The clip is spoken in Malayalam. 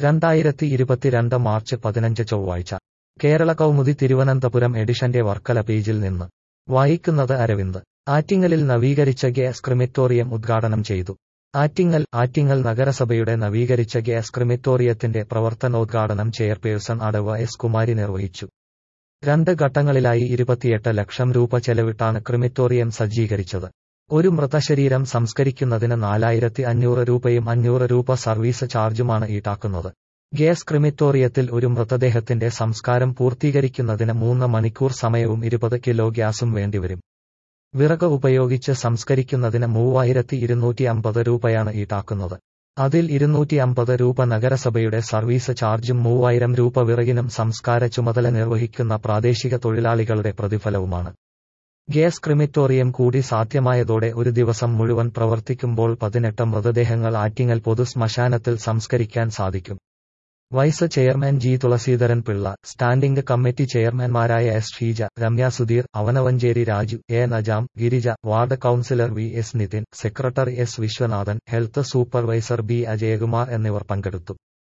രണ്ടായിരത്തി ഇരുപത്തിരണ്ട് മാർച്ച് പതിനഞ്ച് ചൊവ്വാഴ്ച കേരള കൗമുദി തിരുവനന്തപുരം എഡിഷന്റെ വർക്കല പേജിൽ നിന്ന് വായിക്കുന്നത് അരവിന്ദ് ആറ്റിങ്ങലിൽ നവീകരിച്ച ഗ്യാസ് ക്രിമിറ്റോറിയം ഉദ്ഘാടനം ചെയ്തു ആറ്റിങ്ങൽ ആറ്റിങ്ങൽ നഗരസഭയുടെ നവീകരിച്ച ഗ്യാസ് ക്രിമിറ്റോറിയത്തിന്റെ പ്രവർത്തനോദ്ഘാടനം ചെയർപേഴ്സൺ അടവ് എസ് കുമാരി നിർവഹിച്ചു രണ്ട് ഘട്ടങ്ങളിലായി ഇരുപത്തിയെട്ട് ലക്ഷം രൂപ ചെലവിട്ടാണ് ക്രിമിറ്റോറിയം സജ്ജീകരിച്ചത് ഒരു മൃതശരീരം സംസ്കരിക്കുന്നതിന് നാലായിരത്തി അഞ്ഞൂറ് രൂപയും അഞ്ഞൂറ് രൂപ സർവീസ് ചാർജുമാണ് ഈടാക്കുന്നത് ഗ്യാസ് ക്രിമിറ്റോറിയത്തിൽ ഒരു മൃതദേഹത്തിന്റെ സംസ്കാരം പൂർത്തീകരിക്കുന്നതിന് മൂന്ന് മണിക്കൂർ സമയവും ഇരുപത് കിലോ ഗ്യാസും വേണ്ടിവരും വിറക് ഉപയോഗിച്ച് സംസ്കരിക്കുന്നതിന് മൂവായിരത്തി ഇരുന്നൂറ്റി അമ്പത് രൂപയാണ് ഈടാക്കുന്നത് അതിൽ ഇരുന്നൂറ്റി അമ്പത് രൂപ നഗരസഭയുടെ സർവീസ് ചാർജും മൂവായിരം രൂപ വിറകിനും സംസ്കാര ചുമതല നിർവഹിക്കുന്ന പ്രാദേശിക തൊഴിലാളികളുടെ പ്രതിഫലവുമാണ് ഗ്യാസ് ക്രിമിറ്റോറിയം കൂടി സാധ്യമായതോടെ ഒരു ദിവസം മുഴുവൻ പ്രവർത്തിക്കുമ്പോൾ പതിനെട്ട് മൃതദേഹങ്ങൾ ആറ്റിങ്ങൽ പൊതു ശ്മശാനത്തിൽ സംസ്കരിക്കാൻ സാധിക്കും vice chairman G Thulaseedharan Pillai standing committee ചെയർമാൻമാരായ S Sheeja Ramya Sudheer Avanavanchery Raju A Najam Girija ward councillor V S Nithin secretary S Viswanathan health supervisor B Ajayakumar എന്നിവർ പങ്കെടുത്തു